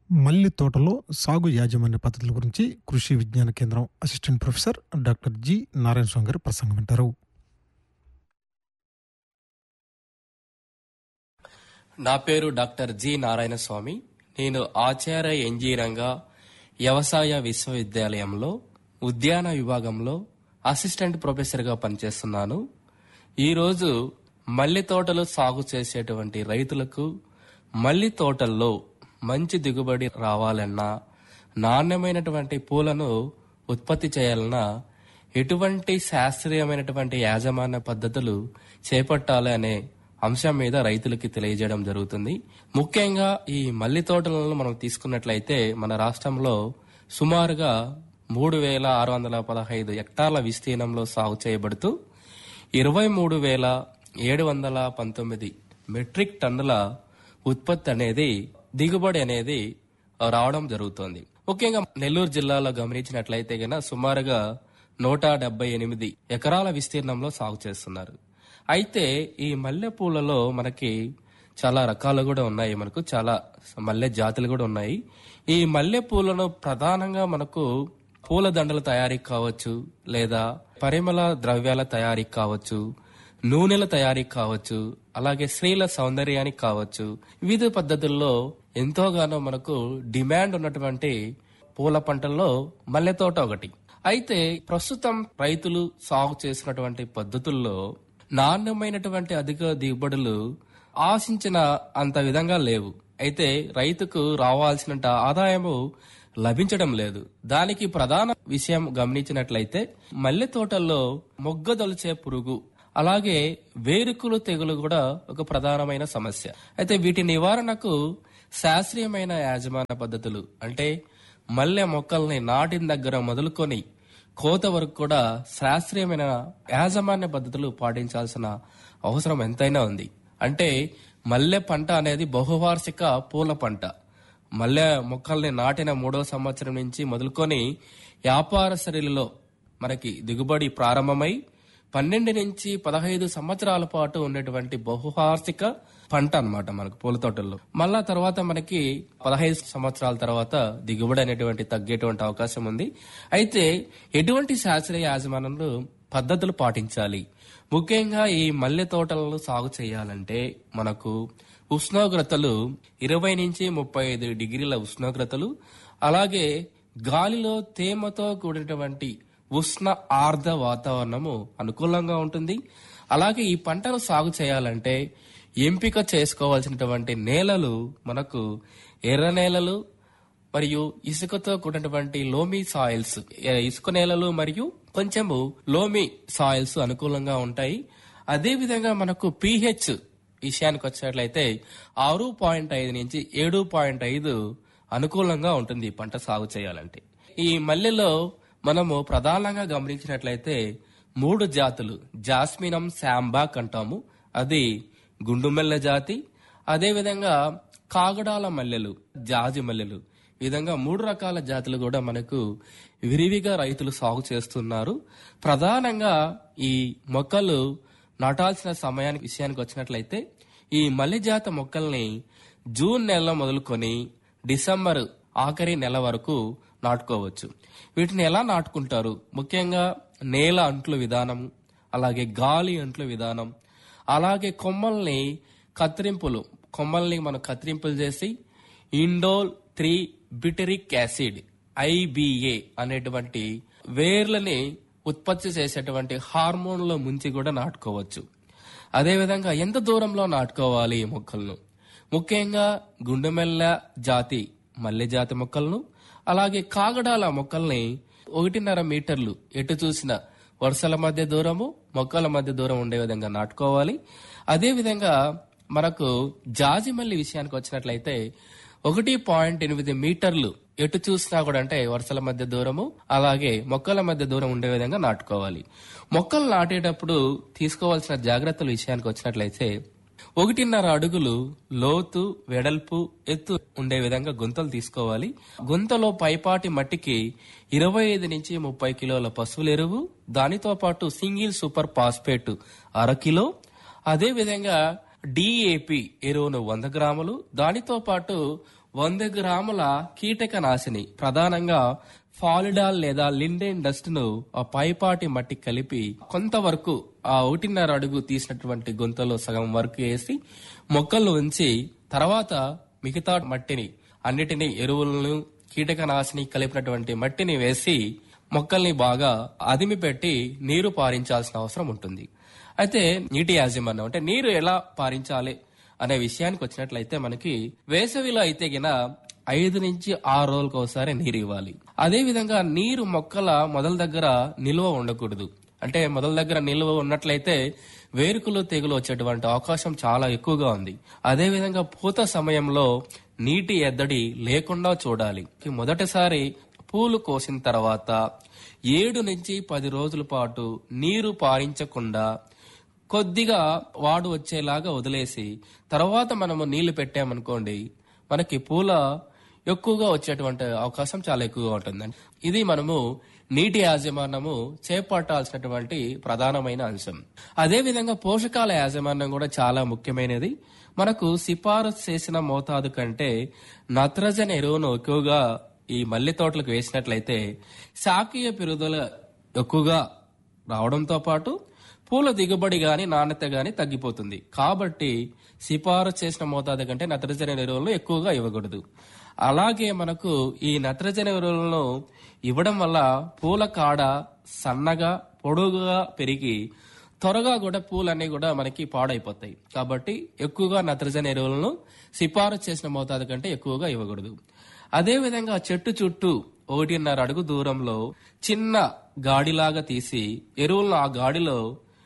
మల్లి తోటలో సాగు యాజమాన్య పద్ధతుల గురించి కృషి విజ్ఞాన కేంద్రం assistant professor doctor G Narayana Swamy గారి ప్రసంగం వింటారు నా పేరు డాక్టర్ జి నారాయణ స్వామి నేను ఆచార్య ఎన్జీ రంగా వ్యవసాయ విశ్వవిద్యాలయంలో ఉద్యాన విభాగంలో అసిస్టెంట్ ప్రొఫెసర్గా పనిచేస్తున్నాను ఈరోజు మల్లి తోటలు సాగు చేసేటువంటి రైతులకు మల్లి తోటల్లో మంచి దిగుబడి రావాలన్నా నాణ్యమైనటువంటి పూలను ఉత్పత్తి చేయాలన్నా ఎటువంటి శాస్త్రీయమైనటువంటి యాజమాన్య పద్ధతులు చేపట్టాలి అనే అంశం మీద రైతులకి తెలియజేయడం జరుగుతుంది ముఖ్యంగా ఈ మల్లి తోటలను మనం తీసుకున్నట్లయితే మన రాష్ట్రంలో సుమారుగా మూడు వేల ఆరు వందల పదహైదు హెక్టార్ల విస్తీర్ణంలో సాగు చేయబడుతూ ఇరవై మూడు వేల ఏడు వందల పంతొమ్మిది మెట్రిక్ టన్నుల ఉత్పత్తి అనేది దిగుబడి అనేది రావడం జరుగుతోంది ముఖ్యంగా నెల్లూరు జిల్లాలో గమనించినట్లయితే గన సుమారుగా నూట డెబ్బై ఎనిమిది ఎకరాల విస్తీర్ణంలో సాగు చేస్తున్నారు అయితే ఈ మల్లె పూలలో మనకి చాలా రకాలు కూడా ఉన్నాయి మనకు చాలా మల్లె జాతులు కూడా ఉన్నాయి ఈ మల్లె పూలను ప్రధానంగా మనకు పూల దండల తయారీకి కావచ్చు లేదా పరిమళ ద్రవ్యాల తయారీకి కావచ్చు నూనెల తయారీకి కావచ్చు అలాగే స్త్రీల సౌందర్యానికి కావచ్చు వివిధ పద్ధతుల్లో ఎంతోగానో మనకు డిమాండ్ ఉన్నటువంటి పూల పంటల్లో మల్లె తోట ఒకటి అయితే ప్రస్తుతం రైతులు సాగు చేసినటువంటి పద్ధతుల్లో నాణ్యమైనటువంటి అధిక దిగుబడులు ఆశించిన అంత విధంగా లేవు అయితే రైతుకు రావాల్సినంత ఆదాయము లభించడం లేదు దానికి ప్రధాన విషయం గమనించినట్లయితే మల్లె తోటల్లో మొగ్గదొలిచే పురుగు అలాగే వేరుకులు తెగులు కూడా ఒక ప్రధానమైన సమస్య అయితే వీటి నివారణకు శాస్త్రీయమైన యాజమాన్య పద్ధతులు అంటే మల్లె మొక్కల్ని నాటిన దగ్గర మొదలుకొని కోత వరకు కూడా శాస్త్రీయమైన యాజమాన్య పద్ధతులు పాటించాల్సిన అవసరం ఎంతైనా ఉంది అంటే మల్లె పంట అనేది బహువార్షిక పూల పంట మల్లె మొక్కల్ని నాటిన మూడో సంవత్సరం నుంచి మొదలుకొని వ్యాపార శైలిలో మనకి దిగుబడి ప్రారంభమై పన్నెండు నుంచి పదహైదు సంవత్సరాల పాటు ఉండేటువంటి బహువార్షిక పంట అన్నమాట మనకు పూల తోటల్లో మళ్ళా తర్వాత మనకి పదహైదు సంవత్సరాల తర్వాత దిగుబడి అనేటువంటి తగ్గేటువంటి అవకాశం ఉంది అయితే ఎటువంటి శాస్త్రీయ యాజమాన్యంలో పద్ధతులు పాటించాలి ముఖ్యంగా ఈ మల్లె తోటలను సాగు చేయాలంటే మనకు ఉష్ణోగ్రతలు ఇరవై నుంచి ముప్పై ఐదు డిగ్రీల ఉష్ణోగ్రతలు అలాగే గాలిలో తేమతో కూడినటువంటి ఉష్ణ ఆర్ద్ర వాతావరణము అనుకూలంగా ఉంటుంది అలాగే ఈ పంటను సాగు చేయాలంటే ఎంపిక చేసుకోవాల్సినటువంటి నేలలు మనకు ఎర్ర నేలలు మరియు ఇసుకతో కూడినటువంటి లోమి సాయిల్స్ ఏ- ఇసుక నేలలు మరియు కొంచెము లోమి సాయిల్స్ అనుకూలంగా ఉంటాయి అదే విధంగా మనకు పిహెచ్ విషయానికి వచ్చినట్లయితే ఆరు పాయింట్ ఐదు నుంచి ఏడు పాయింట్ ఐదు అనుకూలంగా ఉంటుంది ఈ పంట సాగు చేయాలంటే ఈ మల్లెలో మనము ప్రధానంగా గమనించినట్లయితే మూడు జాతులు జాస్మినం శాంబాక్ అంటాము అది గుండుమల్లె జాతి అదేవిధంగా కాగడాల మల్లెలు జాజి మల్లెలు ఈ విధంగా మూడు రకాల జాతులు కూడా మనకు విరివిగా రైతులు సాగు చేస్తున్నారు ప్రధానంగా ఈ మొక్కలు నాటాల్సిన సమయానికి విషయానికి వచ్చినట్లయితే ఈ మల్లె జాత మొక్కల్ని జూన్ నెలలో మొదలుకొని డిసెంబర్ ఆఖరి నెల వరకు నాటుకోవచ్చు వీటిని ఎలా నాటుకుంటారు ముఖ్యంగా నేల అంట్ల విధానం అలాగే గాలి అంట్ల విధానం అలాగే కొమ్మల్ని కత్తిరింపులు కొమ్మల్ని మనం కత్తిరింపులు చేసి indole three butyric acid IBA అనేటువంటి వేర్లని ఉత్పత్తి చేసేటువంటి హార్మోన్ల ముంచి కూడా నాటుకోవచ్చు అదేవిధంగా ఎంత దూరంలో నాటుకోవాలి ఈ మొక్కలను ముఖ్యంగా గుండెమెల్ల జాతి మల్లె జాతి మొక్కలను అలాగే కాగడాల మొక్కల్ని ఒకటిన్నర మీటర్లు ఎటు చూసిన వరుసల మధ్య దూరము మొక్కల మధ్య దూరం ఉండే విధంగా నాటుకోవాలి అదే విధంగా మనకు జాజిమల్లి విషయానికి వచ్చినట్లయితే ఒకటి పాయింట్ ఎనిమిది మీటర్లు ఎటు చూసినా కూడా అంటే వరుసల మధ్య దూరము అలాగే మొక్కల మధ్య దూరం ఉండే విధంగా నాటుకోవాలి మొక్కలు నాటేటప్పుడు తీసుకోవాల్సిన జాగ్రత్తల విషయానికి వచ్చినట్లయితే ఒకటిన్నర అడుగులు లోతు వెడల్పు ఎత్తు ఉండే విధంగా గుంతలు తీసుకోవాలి గుంతలో పైపాటి మట్టికి ఇరవై ఐదు నుంచి ముప్పై కిలోల పశువుల ఎరువు దానితో పాటు సింగిల్ సూపర్ ఫాస్ఫేట్ అర కిలో అదే విధంగా డిఏపి ఎరువును వంద గ్రాములు దానితో పాటు వంద గ్రాముల కీటక నాశిని ప్రధానంగా ఫాలిడాల్ లేదా లిండెన్ డస్ట్ ను ఆ పైపాటి మట్టి కలిపి కొంతవరకు ఆ ఒకటిన్నర అడుగు తీసినటువంటి గుంతలో సగం వరకు వేసి మొక్కలను ఉంచి తర్వాత మిగతా మట్టిని అన్నిటినీ ఎరువులను కీటకనాశిని కలిపినటువంటి మట్టిని వేసి మొక్కల్ని బాగా అదిమి పెట్టి నీరు పారించాల్సిన అవసరం ఉంటుంది అయితే నీటి యాజమాన్యం అంటే నీరు ఎలా పారించాలి అనే విషయానికి వచ్చినట్లయితే మనకి వేసవిలో అయితే గిన ఐదు నుంచి ఆరు రోజులకు ఒకసారి నీరు ఇవ్వాలి అదే విధంగా నీరు మొక్కల మొదల దగ్గర నిల్వ ఉండకూడదు అంటే మొదల దగ్గర నిల్వ ఉన్నట్లయితే వేరుకులు తెగులు వచ్చేటువంటి అవకాశం చాలా ఎక్కువగా ఉంది అదే విధంగా పూత సమయంలో నీటి ఎద్దడి లేకుండా చూడాలి మొదటిసారి పూలు కోసిన తర్వాత ఏడు నుంచి పది రోజుల పాటు నీరు పారించకుండా కొద్దిగా వాడు వచ్చేలాగా వదిలేసి తర్వాత మనము నీళ్లు పెట్టామనుకోండి మనకి పూల ఎక్కువగా వచ్చేటువంటి అవకాశం చాలా ఎక్కువగా ఉంటుందండి ఇది మనము నీటి యాజమాన్యము చేపట్టాల్సినటువంటి ప్రధానమైన అంశం అదే విధంగా పోషకాల యాజమాన్యం కూడా చాలా ముఖ్యమైనది మనకు సిఫారసు చేసిన మోతాదు కంటే నత్రజని ఎరువును ఎక్కువగా ఈ మల్లె తోటలకు వేసినట్లయితే శాఖీయ పెరుగుదల ఎక్కువగా రావడంతో పాటు పూల దిగుబడి గాని నాణ్యత గాని తగ్గిపోతుంది కాబట్టి సిఫారసు చేసిన మోతాదు కంటే నత్రజని ఎరువులను ఎక్కువగా ఇవ్వకూడదు అలాగే మనకు ఈ నత్రజని ఎరువులను ఇవ్వడం వల్ల పూల కాడ సన్నగా పొడుగుగా పెరిగి త్వరగా కూడా పూలన్నీ కూడా మనకి పాడైపోతాయి కాబట్టి ఎక్కువగా నత్రజని ఎరువులను సిఫారసు చేసిన మోతాదు కంటే ఎక్కువగా ఇవ్వకూడదు అదే విధంగా చెట్టు చుట్టూ ఒకటిన్నర అడుగు దూరంలో చిన్న గాడిలాగా తీసి ఎరువులను ఆ గాడిలో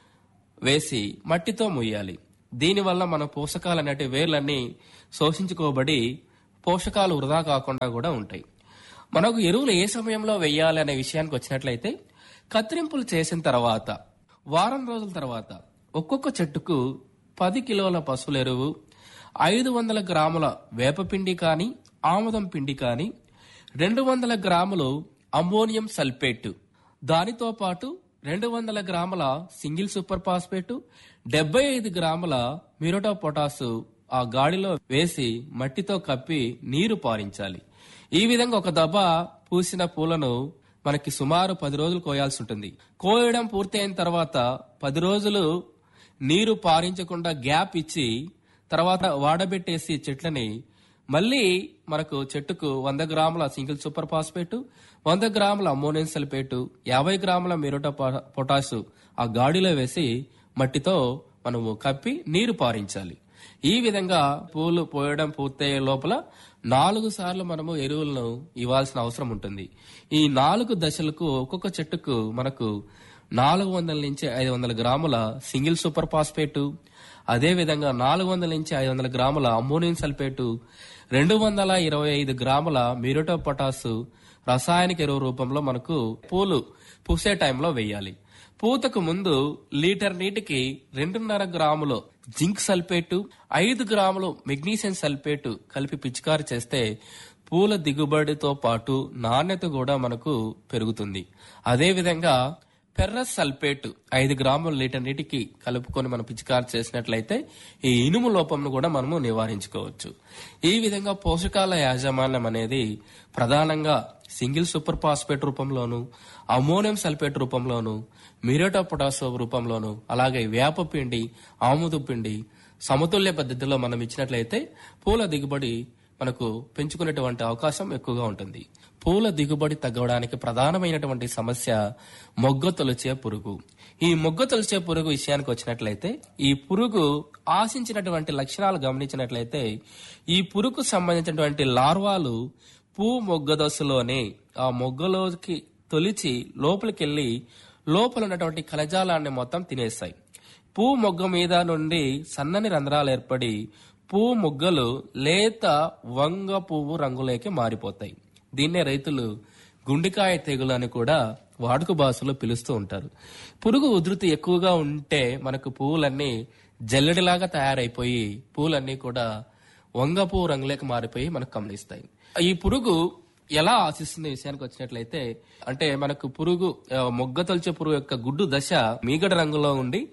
వేసి మట్టితో ముయ్యాలి దీనివల్ల మన పోషకాలు అనేటి వేర్లన్నీ శోషించుకోబడి పోషకాలు వృధా కాకుండా కూడా ఉంటాయి మనకు ఎరువులు ఏ సమయంలో వేయాలి అనే విషయానికి వచ్చినట్లయితే కత్తిరింపులు చేసిన తర్వాత వారం రోజుల తర్వాత ఒక్కొక్క చెట్టుకు పది కిలోల పశువుల ఎరువు ఐదు వందల గ్రాముల వేపపిండి కానీ ఆముదం పిండి కానీ రెండు వందల గ్రాములు అమ్మోనియం సల్ఫేట్ దానితో పాటు రెండు వందల గ్రాముల సింగిల్ సూపర్ ఫాస్ఫేట్ డెబ్బై ఐదు గ్రాముల మిరోటా పొటాసు ఆ గాడిలో వేసి మట్టితో కప్పి నీరు పారించాలి ఈ విధంగా ఒక దెబ్బ పూసిన పూలను మనకి సుమారు పది రోజులు కోయాల్సి ఉంటుంది కోయడం పూర్తయిన తర్వాత పది రోజులు నీరు పారించకుండా గ్యాప్ ఇచ్చి తర్వాత వాడబెట్టేసి చెట్లని మళ్ళీ మనకు చెట్టుకు వంద గ్రాముల సింగిల్ సూపర్ ఫాస్ఫేట్ వంద గ్రాముల అమ్మోనియం సల్ఫేట్ యాభై గ్రాముల మిరోటా పొ- పొటాషు ఆ గాడిలో వేసి మట్టితో మనము కప్పి నీరు పారించాలి ఈ విధంగా పూలు పోయడం పూర్తయ్యే లోపల నాలుగు సార్లు మనము ఎరువులను ఇవ్వాల్సిన అవసరం ఉంటుంది ఈ నాలుగు దశలకు ఒక్కొక్క చెట్టుకు మనకు నాలుగు వందల నుంచి ఐదు వందల గ్రాముల సింగిల్ సూపర్ ఫాస్ఫేట్ అదే విధంగా నాలుగు వందల నుంచి ఐదు వందల గ్రాముల అమ్మోనియం సల్ఫేట్ రెండు వందల ఇరవై ఐదు గ్రాముల మిరోటో పొటాసు రసాయనిక ఎరువు రూపంలో మనకు పూలు పూసే టైంలో వేయాలి పూతకు ముందు లీటర్ నీటికి రెండున్నర గ్రాములు జింక్ సల్ఫేటు ఐదు గ్రాములు మెగ్నీషియం సల్ఫేటు కలిపి పిచికారి చేస్తే పూల దిగుబడితో పాటు నాణ్యత కూడా మనకు పెరుగుతుంది అదే విధంగా ఫెర్రస్ సల్ఫేట్ ఐదు గ్రాముల లీటర్ నీటికి కలుపుకొని మనం పిచికారి చేసినట్లయితే ఈ ఇనుము లోపంను కూడా మనము నివారించుకోవచ్చు ఈ విధంగా పోషకాల యాజమాన్యం అనేది ప్రధానంగా సింగిల్ సూపర్ ఫాస్ఫేట్ రూపంలోను అమోనియం సల్ఫేట్ రూపంలోను మిరోటా పొటాసో రూపంలోను అలాగే వేప పిండి ఆముదు పిండి సమతుల్య పద్ధతిలో మనం ఇచ్చినట్లయితే పూల దిగుబడి మనకు పెంచుకునేటువంటి అవకాశం ఎక్కువగా ఉంటుంది పూల దిగుబడి తగ్గడానికి ప్రధానమైనటువంటి సమస్య మొగ్గ తొలిచే పురుగు ఈ మొగ్గ తొలిచే పురుగు విషయానికి వచ్చినట్లయితే ఈ పురుగు ఆశించినటువంటి లక్షణాలు గమనించినట్లయితే ఈ పురుగుకు సంబంధించినటువంటి లార్వాలు పూ మొగ్గ దశలోనే ఆ మొగ్గలోకి తొలిచి లోపలికెళ్లి లోపల ఉన్నటువంటి కలజాలాన్ని మొత్తం తినేస్తాయి పూ మొగ్గ మీద నుండి సన్నని రంధ్రాలు ఏర్పడి పూ మొగ్గలు లేత వంగ పువ్వు రంగులోకి మారిపోతాయి దీన్నే రైతులు గుండికాయ తెగులు అని కూడా వాడుక భాషలో పిలుస్తూ ఉంటారు పురుగు ఉధృతి ఎక్కువగా ఉంటే మనకు పువ్వులన్నీ జల్లెడిలాగా తయారైపోయి పూలన్నీ కూడా వంగ పువ్వు రంగులోకి మారిపోయి మనకు గమనిస్తాయి ఈ పురుగు ఎలా ఆశిస్తున్న విషయానికి వచ్చినట్లయితే అంటే మనకు పురుగు ఆ, మొగ్గ తొలిచే పురుగు యొక్క గుడ్డు దశ మీగడ రంగులో ఉండి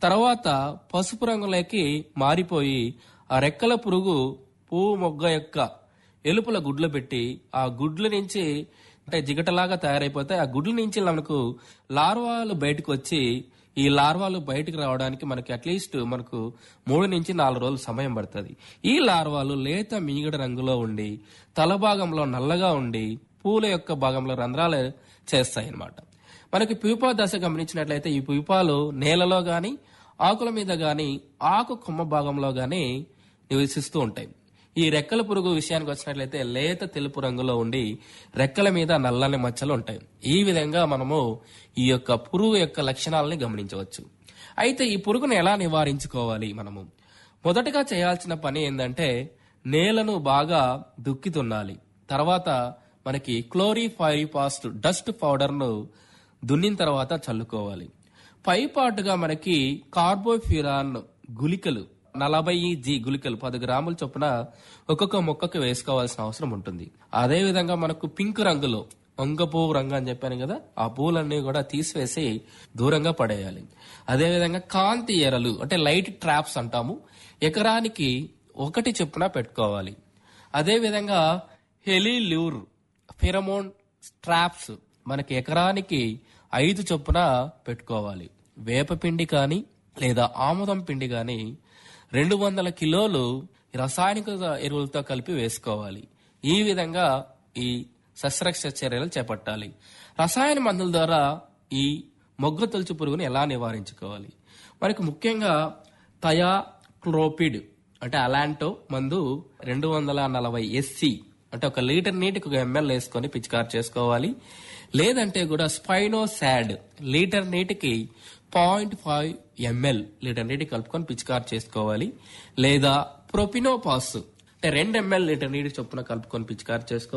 తర్వాత పసుపు రంగులోకి మారిపోయి ఆ రెక్కల పురుగు పువ్వు మొగ్గ యొక్క ఎలుపుల గుడ్లు పెట్టి ఆ గుడ్ల నుంచి అంటే జిగటలాగా తయారైపోతే ఆ గుడ్ల నుంచి మనకు లార్వాలు బయటకు వచ్చి ఈ లార్వాలు బయటకు రావడానికి మనకి అట్లీస్ట్ మనకు మూడు నుంచి నాలుగు రోజులు సమయం పడుతుంది ఈ లార్వాలు లేత మీగడ రంగులో ఉండి తల భాగంలో నల్లగా ఉండి పూల యొక్క భాగంలో రంధ్రాలు చేస్తాయి అన్నమాట మనకి ప్యూపా దశ గమనించినట్లయితే ఈ ప్యూపాలు నేలలో గాని ఆకుల మీద గాని ఆకు కొమ్మ భాగంలో గాని నివసిస్తూ ఉంటాయి ఈ రెక్కల పురుగు విషయానికి వచ్చినట్లయితే లేత తెలుపు రంగులో ఉండి రెక్కల మీద నల్లని మచ్చలు ఉంటాయి ఈ విధంగా మనము ఈ యొక్క పురుగు యొక్క లక్షణాలని గమనించవచ్చు అయితే ఈ పురుగును ఎలా నివారించుకోవాలి మనము మొదటగా చేయాల్సిన పని ఏంటంటే నేలను బాగా దుక్కి తున్నాలి తర్వాత మనకి క్లోరిఫైరిపాస్ట్ డస్ట్ పౌడర్ను దున్నిన తర్వాత చల్లుకోవాలి పైపాటుగా మనకి కార్బోఫ్యూరాన్ గుళికలు నలభై జీ గుళికలు పది గ్రాముల చొప్పున ఒక్కొక్క మొక్కకు వేసుకోవాల్సిన అవసరం ఉంటుంది అదే విధంగా మనకు పింక్ రంగులో వంగ పువ్వు రంగు అని చెప్పాను కదా ఆ పువ్వులన్నీ కూడా తీసివేసి దూరంగా పడేయాలి అదే విధంగా కాంతి ఎరలు అంటే లైట్ ట్రాప్స్ అంటాము ఎకరానికి ఒకటి చొప్పున పెట్టుకోవాలి అదే విధంగా హెలిల్యూర్ ఫిరమోన్ ట్రాప్స్ మనకి ఎకరానికి ఐదు చొప్పున పెట్టుకోవాలి వేపపిండి కానీ లేదా ఆముదం పిండి కానీ రెండు వందల కిలోలు రసాయనిక ఎరువులతో కలిపి వేసుకోవాలి ఈ విధంగా ఈ సస్యరక్ష చర్యలు చేపట్టాలి రసాయన మందుల ద్వారా ఈ మొగ్గ తొలుచు పురుగుని ఎలా నివారించుకోవాలి మనకి ముఖ్యంగా థయా క్లోపిడ్ అంటే అలాంటో మందు రెండు వందల నలభై ఎస్సి అంటే ఒక లీటర్ నీటికి ఒక ఎంఎల్ వేసుకొని పిచికారు చేసుకోవాలి లేదంటే కూడా స్పైనోసాడ్ లీటర్ నీటికి పాయింట్ ఫైవ్ ఎంఎల్ లీటర్ నీటికి కలుపుకొని పిచికారు చేసుకోవాలి లేదా ప్రొపినోపాస్ అంటే రెండు ఎంఎల్ లీటర్ నీటి చొప్పున కలుపుకొని పిచికారు చేసుకోవాలి